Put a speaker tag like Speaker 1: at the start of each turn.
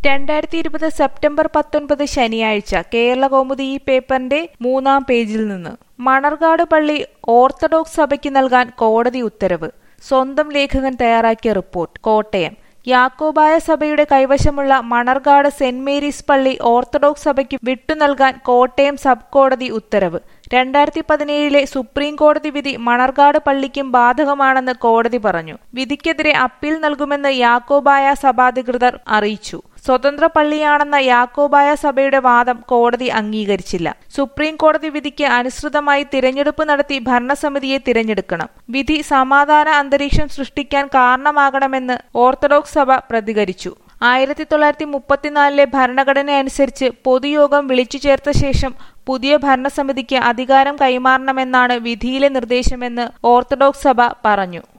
Speaker 1: രണ്ടായിരത്തി ഇരുപത് സെപ്റ്റംബർ പത്തൊൻപത് ശനിയാഴ്ച കേരള കൗമുദി ഈ പേപ്പറിന്റെ മൂന്നാം പേജിൽ നിന്ന് മണർകാട് പള്ളി ഓർത്തഡോക്സ് സഭയ്ക്ക് നൽകാൻ കോടതി ഉത്തരവ് സ്വന്തം ലേഖകൻ തയ്യാറാക്കിയ റിപ്പോർട്ട് കോട്ടയം യാക്കോബായ സഭയുടെ കൈവശമുള്ള മണർകാട് സെന്റ് മേരീസ് പള്ളി ഓർത്തഡോക്സ് സഭയ്ക്ക് വിട്ടു നൽകാൻ കോട്ടയം സബ് കോടതി ഉത്തരവ് രണ്ടായിരത്തി പതിനേഴിലെ സുപ്രീം കോടതി വിധി മണർകാട് പള്ളിക്കും ബാധകമാണെന്ന് കോടതി പറഞ്ഞു വിധിക്കെതിരെ അപ്പീൽ നൽകുമെന്ന് യാക്കോബായ സഭാധികൃതർ അറിയിച്ചു സ്വതന്ത്ര പള്ളിയാണെന്ന യാക്കോബായ സഭയുടെ വാദം കോടതി അംഗീകരിച്ചില്ല സുപ്രീം കോടതി വിധിക്ക് അനുസൃതമായി തിരഞ്ഞെടുപ്പ് നടത്തി ഭരണസമിതിയെ തിരഞ്ഞെടുക്കണം വിധി സമാധാന അന്തരീക്ഷം സൃഷ്ടിക്കാൻ കാരണമാകണമെന്ന് ഓർത്തഡോക്സ് സഭ പ്രതികരിച്ചു ആയിരത്തി തൊള്ളായിരത്തി മുപ്പത്തിനാലിലെ ഭരണഘടന അനുസരിച്ച് പൊതുയോഗം വിളിച്ചു ചേർത്ത ശേഷം പുതിയ ഭരണസമിതിക്ക് അധികാരം കൈമാറണമെന്നാണ് വിധിയിലെ നിർദ്ദേശമെന്ന് ഓർത്തഡോക്സ് സഭ പറഞ്ഞു